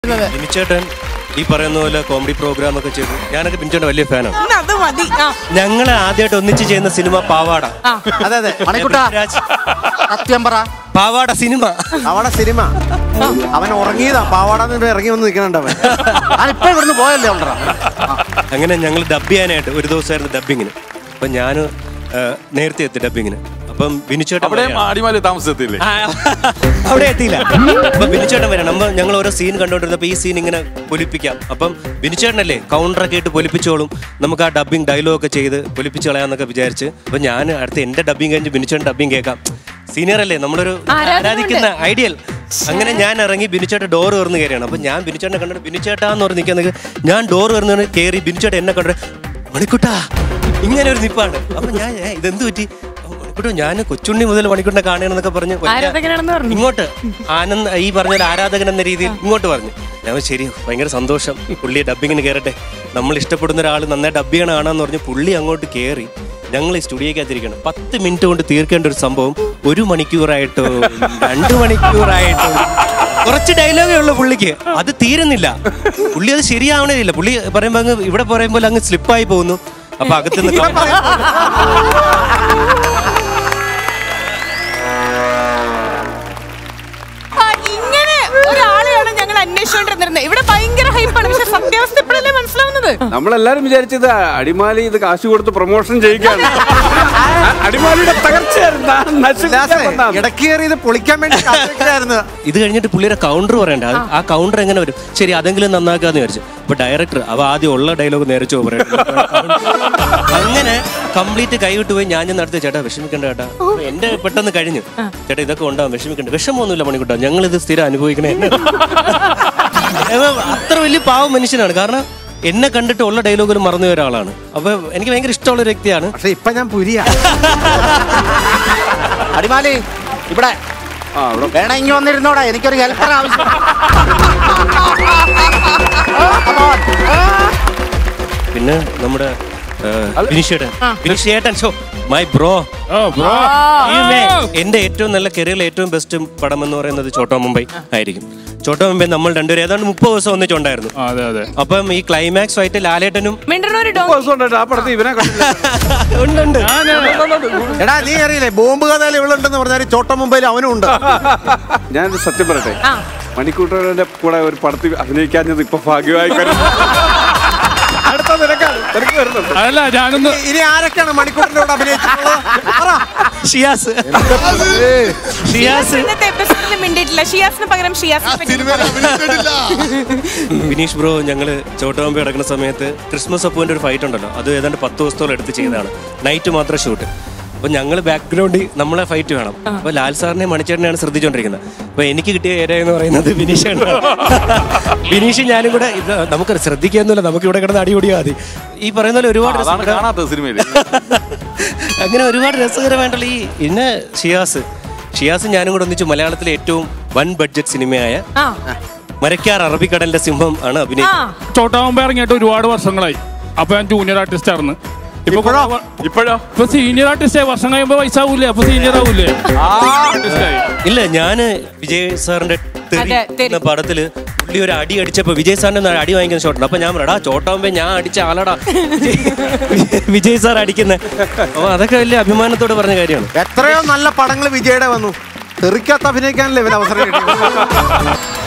ബിനിച്ചേട്ടൻ ഈ പറയുന്ന പോലെ കോമഡി പ്രോഗ്രാം ഒക്കെ ചെയ്തു ഞാനൊക്കെ ബിനിച്ചേട്ടൻ വലിയ ഫാനാണ് ഇന്ന് അത് മതി ആ ഞങ്ങളെ ആദ്യമായിട്ട് ഒന്നിച്ച് ചെയ്യുന്ന സിനിമ പാവാട ആ അതെ അതെ മണിക്കുട്ട പൃഥ്വിരാജ്, സത്യം പറ പാവാട സിനിമ അവിടെ സിനിമ അവൻ ഉറങ്ങിയതാ പാവാടാന്ന് ഇറങ്ങി വന്ന് നിൽക്കണുണ്ട് അവൻ ഞാൻ ഇപ്പൊ ഇവിടുന്ന് പോയല്ലേ ഉണ്ടോ അങ്ങനെ ഞങ്ങൾ ഡബ് ചെയ്യാനായിട്ട് ഒരു ദിവസമായിരുന്നു ഡബിങ്ങിന് അപ്പം ഞാൻ നേരത്തെ എത്തി ഡബിങ്ങിന് അപ്പം ബിനിച്ചേട്ടൻ അവിടെ വരികയാണ്. അടിമാലി താമസത്തില്ലേ ആ, അവിടെ എത്തിയില്ല അപ്പൊ ബിനിച്ചേട്ടൻ വരണം നമ്മൾ ഞങ്ങൾ ഓരോ സീൻ കണ്ടോണ്ടിരുന്നപ്പോ ഈ സീൻ ഇങ്ങനെ പൊലിപ്പിക്കാം അപ്പം ബിനിച്ചേട്ടനല്ലേ കൗണ്ടറൊക്കെ ഇട്ട് പൊലിപ്പിച്ചോളും നമുക്ക് ആ ഡബിങ് ഡയലോഗ് ഒക്കെ ചെയ്ത് പൊലിപ്പിച്ച് കളയാന്നൊക്കെ വിചാരിച്ച് അപ്പൊ ഞാൻ അടുത്ത എന്റെ ഡബിങ് കഴിഞ്ഞ് ബിനിച്ചേട്ടൻ ഡബിങ് കേൾക്കാം സീനിയർ അല്ലേ നമ്മളൊരു ആരാധന ആരാധിക്കുന്ന ഐഡിയൽ അങ്ങനെ ഞാൻ ഇറങ്ങി ബിനിച്ചേട്ടൻ ഡോർ തുറന്ന് കയറിയാണ് അപ്പൊ ഞാൻ ബിനിച്ചേട്ടനെ കണ്ടിട്ട് ബിനിച്ചേട്ടാന്ന് പറഞ്ഞ് നിൽക്കുന്നത് ഞാൻ ഡോർ തുറന്ന് കയറി ബിനിച്ചേട്ടൻ എന്നെ കണ്ടിട്ട് മണിക്കുട്ടാ ഇങ്ങനെ ഒരു നിപ്പാണ് അപ്പൊ ഞാൻ "ഏ, ഇതെന്ത് പറ്റി മണിക്കുട്ടോ ഞാൻ കൊച്ചുണ്ണി മുതൽ മണിക്കുട്ടിനെ കാണണമെന്നൊക്കെ പറഞ്ഞ് വലിയ- ആരാധകനാണെന്ന് പറഞ്ഞു ഇങ്ങോട്ട് ആനന്ദ് ഈ പറഞ്ഞ ഒരു ആരാധകൻ എന്ന രീതിയിൽ ഇങ്ങോട്ട് പറഞ്ഞു ഞാൻ പറഞ്ഞു, ശരി ഭയങ്കര സന്തോഷം പുള്ളി ഡബിങ്ങിന് കയറട്ടെ നമ്മൾ ഇഷ്ടപ്പെടുന്ന ഒരാൾ നന്നായി ഡബ് ചെയ്യണ കാണാന്ന് പറഞ്ഞ് പുള്ളി അങ്ങോട്ട് കയറി ഞങ്ങൾ ഈ സ്റ്റുഡിയോക്കകത്തിരിക്കണം പത്ത് മിനിറ്റ് കൊണ്ട് തീർക്കേണ്ട ഒരു സംഭവം ഒരു മണിക്കൂറായിട്ടോ രണ്ട് മണിക്കൂറായിട്ടോ കുറച്ച് ഡയലോഗേ ഉള്ളൂ പുള്ളിക്ക് അത് തീരുന്നില്ല പുള്ളി അത് ശരിയാവണേയില്ല പുള്ളി പറയുമ്പോൾ അങ്ങ് ഇവിടെ പറയുമ്പോൾ അങ്ങ് സ്ലിപ്പായി പോകുന്നു അപ്പൊ അകത്തുനിന്ന് ആ, ഇങ്ങനെ ഒരാളെയാണ് ഞങ്ങൾ അന്വേഷിച്ചുകൊണ്ടിരുന്നത് ഇവിടെ ഭയങ്കര ഹൈപ്പാണ് പക്ഷെ സത്യാവസ്ഥ ഇപ്പോഴല്ലേ മനസ്സിലാവുന്നത് നമ്മളെല്ലാരും വിചാരിച്ചത് അടിമാലി ഇത് കാശ് കൊടുത്ത് പ്രൊമോഷൻ ചെയ്യിക്കാണ് അടിമാലിയുടെ തകർച്ചയായിരുന്നു ആ നശിപ്പിക്കാൻ വന്നതാണ്. ഇടയ്ക്ക് കയറി ഇത് പൊളിക്കാൻ വേണ്ടി കാത്തിരിക്കുകയായിരുന്നു ഇത് കഴിഞ്ഞിട്ട് പുള്ളിയുടെ കൗണ്ടർ പറയണ്ട അത് ആ കൗണ്ടർ എങ്ങനെ വരും ശരി അതെങ്കിലും നന്നാക്കാന്ന് വിചാരിച്ചു അപ്പൊ ഡയറക്ടർ അവ ആദ്യം ഉള്ള ഡയലോഗ് നേരെ ചോ പറയണം അങ്ങനെ കംപ്ലീറ്റ് കൈവിട്ട് പോയി ഞാൻ നടത്തി ചേട്ടാ വിഷമിക്കണ്ട ചേട്ടാ അപ്പൊ എന്റെ പെട്ടെന്ന് കഴിഞ്ഞു ചേട്ടാ ഇതൊക്കെ ഉണ്ടാവും വിഷമിക്കണ്ട വിഷമമൊന്നുമില്ല മണിക്കൂട്ടാ ഞങ്ങൾ ഇത് സ്ഥിരം അനുഭവിക്കണേ അപ്പൊ അത്ര വലിയ പാവം മനുഷ്യനാണ് കാരണം എന്നെ കണ്ടിട്ട് ഉള്ള ഡയലോഗുകൾ മറന്നു പോയ ഒരാളാണ് അപ്പൊ എനിക്ക് ഭയങ്കര ഇഷ്ടമുള്ള ഒരു വ്യക്തിയാണ് പക്ഷെ ഇപ്പൊ ഞാൻ പുരിയാ അടിമാലി ഇവിടെ ആ അവിടെ വേണ ഇങ്ങി വന്നിരുന്നോടാ എനിക്കൊരു ഹെൽപ്പർ ആവശ്യം പിന്നെ നമ്മുടെ ബിനിഷേട്ടൻ ബിനിഷേട്ടൻ ഷോ മൈ ബ്രോ എന്റെ ഏറ്റവും നല്ല കരിയറിലെ ഏറ്റവും ബെസ്റ്റ് പടം എന്ന് പറയുന്നത് ചോട്ടോ മുംബൈ ആയിരിക്കും ചോട്ടോ മുംബൈ നമ്മൾ രണ്ടുപേരും ഏതാണ്ട് മുപ്പത് ദിവസം ഒന്നിച്ചുണ്ടായിരുന്നു അതെ അതെ അപ്പം ഈ ക്ലൈമാക്സ് ആയിട്ട് ലാലേട്ടനും മിണ്ടണൊരു ഡോ ദിവസം ഉണ്ടായിട്ട് ആ പടത്തിൽ ഇവനെ കണ്ടില്ല ഉണ്ട് ഉണ്ട് എടാ നീ അറിയില്ലേ ബോംബ് കഥയിൽ ഇവളുണ്ടെന്ന് പറഞ്ഞാൽ ചോട്ട മുംബൈയിൽ അവനും ഉണ്ട് ഞാൻ സത്യം പറയട്ടെ ആ. മണിക്കൂട്ടരുടെ കൂടെ ഒരു പടത്തിൽ അഭിനയിക്കാഞ്ഞത് ഇപ്പൊ ഭാഗ്യമായി കരുതുന്നു. അടുത്ത നിനക്കാണ് നിനക്ക് വരുന്നുണ്ട് അതല്ല ഞാനൊന്ന് ഇനി ആരൊക്കെയാണ് മണിക്കൂറിന്റെ കൂടെ അഭിനയിച്ചിട്ടുള്ളത് പറ. ഷിയാസ് ഷിയാസ് ഇന്നത്തെ എപ്പിസോഡിൽ മിണ്ടിയിട്ടില്ല ഷിയാസിന് പകരം ഷിയാസിനെ പറ്റി ബിനീഷ് ബ്രോ ഞങ്ങള് ചോട്ടോമ്പി കിടക്കുന്ന സമയത്ത് ക്രിസ്മസ് ഒപ്പുവിന്റെ ഒരു ഫൈറ്റ് ഉണ്ടല്ലോ അത് ഏതാണ്ട് പത്ത് ദിവസത്തോളം എടുത്ത് ചെയ്തതാണ് നൈറ്റ് മാത്രം ഷൂട്ട് അപ്പൊ ഞങ്ങൾ ബാക്ക്ഗ്രൗണ്ടിൽ നമ്മളെ ഫൈറ്റ് വേണം അപ്പൊ ലാൽ സാറിനെ മണിച്ചേട്ടനെയാണ് ശ്രദ്ധിച്ചുകൊണ്ടിരിക്കുന്നത് അപ്പൊ എനിക്ക് കിട്ടിയ ഏരിയ എന്ന് പറയുന്നത് ബിനീഷാണ് ബിനീഷ് ഞാനും കൂടെ ഇത് നമുക്ക് ശ്രദ്ധിക്കാന്നില്ല നമുക്ക് ഇവിടെ കിടന്ന് അടിപൊടിയാ മതി ഈ പറയുന്ന പോലെ ഒരുപാട് അതാണ് രസകര- കാണാത്തത് സിനിമയിൽ അങ്ങനെ ഒരുപാട് രസകരമായിട്ടുള്ള ഈ ഇന്ന് ഷിയാസ് ഷിയാസ് ഞാനും കൂടെ ഒന്നിച്ച് മലയാളത്തിലെ ഏറ്റവും വൻ ബഡ്ജറ്റ് സിനിമയായ ആ മരക്കാർ അറബിക്കടലിന്റെ സിംഹം ആണ് ആ അഭിനയിച്ചത് ചോട്ടാവുമ്പോ ഇറങ്ങിയിട്ട് ഒരുപാട് വർഷങ്ങളായി അപ്പൊ ഞാൻ ജൂനിയർ ആർട്ടിസ്റ്റ് ആയിരുന്നു ഇപ്പൊ ഇപ്പോഴോ? ഇപ്പോഴോ ഇപ്പൊ സീനിയർ ആർട്ടിസ്റ്റ് വർഷം കഴിയുമ്പോ വയസ്സാവൂലേ അപ്പൊ സീനിയർ ആവൂലേ ആർട്ടിസ്റ്റ് ആയി ഇല്ല ഞാന് വിജയ് സാറിന്റെ തെറി അതെ, തെറി. എന്ന പടത്തില് പുള്ളി ഒരു അടി അടിച്ചപ്പോ വിജയ് സാറിന്റെ ഒന്ന് അടി വാങ്ങിക്കുന്ന ഷോട്ടുണ്ട് അപ്പൊ ഞാൻ പറയടാ ചോട്ടാവുമ്പോ ഞാൻ അടിച്ച ആളടാ വിജയ്- വിജയ് സാർ അടിക്കുന്ന അപ്പൊ അതൊക്കെ വലിയ അഭിമാനത്തോടെ പറഞ്ഞ കാര്യമാണ് എത്രയോ നല്ല പടങ്ങൾ വിജയുടെ വന്നു തെറിക്കാത്ത അഭിനയിക്കാനല്ലേ ഇവന് അവസരം കിട്ടിയത്